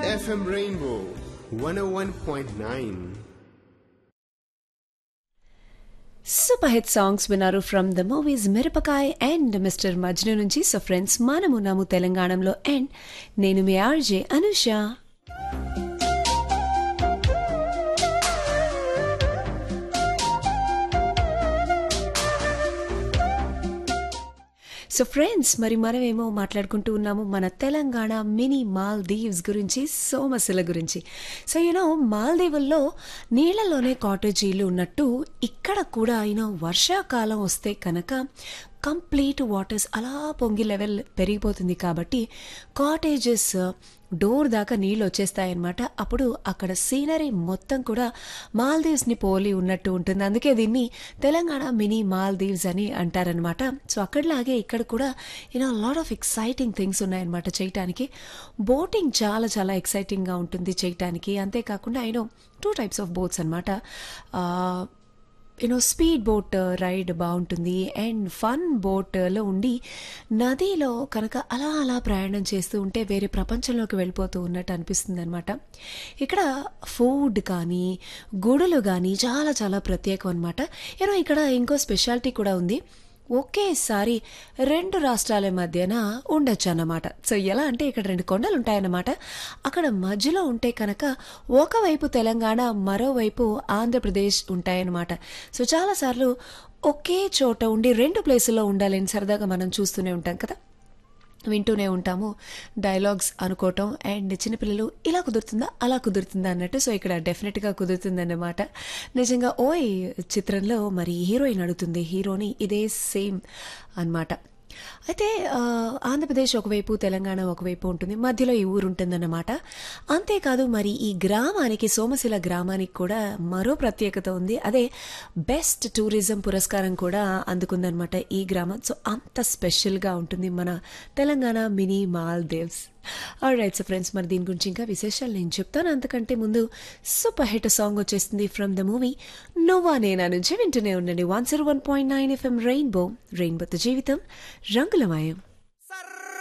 FM Rainbow 101.9. Super hit songs విన్నారు from the movies Mirapakay and mister Majnu నుంచి so friends మనమున్నాము తెలంగాణలో అండ్ నేను మీ ఆర్జే అనుష సో ఫ్రెండ్స్ మరి మనమేమో మాట్లాడుకుంటూ ఉన్నాము మన తెలంగాణ మినీ మాల్దీవ్స్ గురించి సోమశిల గురించి సో యూనో మాల్దీవుల్లో నీళ్లలోనే కాటేజీలు ఉన్నట్టు ఇక్కడ కూడా యూనో వర్షాకాలం వస్తే కనుక కంప్లీట్ వాటర్స్ అలా పొంగి లెవెల్ పెరిగిపోతుంది కాబట్టి కాటేజెస్ డోర్ దాకా నీళ్ళు వచ్చేస్తాయన్నమాట అప్పుడు అక్కడ సీనరీ మొత్తం కూడా మాల్దీవ్స్ని పోలి ఉన్నట్టు ఉంటుంది అందుకే దీన్ని తెలంగాణ మినీ మాల్దీవ్స్ అని అంటారనమాట సో అక్కడలాగే ఇక్కడ కూడా you know lot of exciting things ఉన్నాయన్నమాట చేయటానికి బోటింగ్ చాలా చాలా ఎక్సైటింగ్గా ఉంటుంది చేయటానికి అంతేకాకుండా you know two types of boats అనమాట యూనో స్పీడ్ బోట్ రైడ్ బాగుంటుంది అండ్ ఫన్ బోట్లో ఉండి నదిలో కనుక అలా అలా ప్రయాణం చేస్తూ ఉంటే వేరే ప్రపంచంలోకి వెళ్ళిపోతూ ఉన్నట్టు అనిపిస్తుంది అనమాట ఇక్కడ ఫుడ్ కానీ గుడులు కానీ చాలా చాలా ప్రత్యేకం అనమాట యూనో ఇక్కడ ఇంకో స్పెషాలిటీ కూడా ఉంది ఒకేసారి రెండు రాష్ట్రాల మధ్యన ఉండొచ్చు అన్నమాట సో ఎలా అంటే ఇక్కడ రెండు కొండలు ఉంటాయన్నమాట అక్కడ మధ్యలో ఉంటే కనుక ఒకవైపు తెలంగాణ మరోవైపు ఆంధ్రప్రదేశ్ ఉంటాయన్నమాట సో చాలాసార్లు ఒకే చోట ఉండి రెండు ప్లేసుల్లో ఉండాలని సరదాగా మనం చూస్తూనే ఉంటాం కదా వింటూనే ఉంటాము డైలాగ్స్ అనుకోవటం అండ్ చిన్నపిల్లలు ఇలా కుదురుతుందా అలా కుదురుతుందా అన్నట్టు సో ఇక్కడ డెఫినెట్గా కుదురుతుందన్నమాట నిజంగా ఓయ్ చిత్రంలో మరి హీరోయిన్ అడుగుతుంది హీరోని ఇదే సేమ్ అన్నమాట అయితే ఆ, ఆంధ్రప్రదేశ్ ఒకవైపు తెలంగాణ ఒకవైపు ఉంటుంది మధ్యలో ఈ ఊరు ఉంటుందన్నమాట అంతేకాదు మరి ఈ గ్రామానికి సోమశిల గ్రామానికి కూడా మరో ప్రత్యేకత ఉంది అదే బెస్ట్ టూరిజం పురస్కారం కూడా అందుకుందనమాట ఈ గ్రామం సో అంత స్పెషల్గా ఉంటుంది మన Telangana mini Maldives right so friends మరి దీని గురించి ఇంకా విశేషాలు నేను చెప్తాను అంతకంటే ముందు సూపర్ హిట్ సాంగ్ వచ్చేస్తుంది ఫ్రమ్ ద మూవీ నోవా నేనా నుంచి వింటూనే ఉండండి one zero one point nine FM rainbow రెయిన్బోతో జీవితం రంగులమయం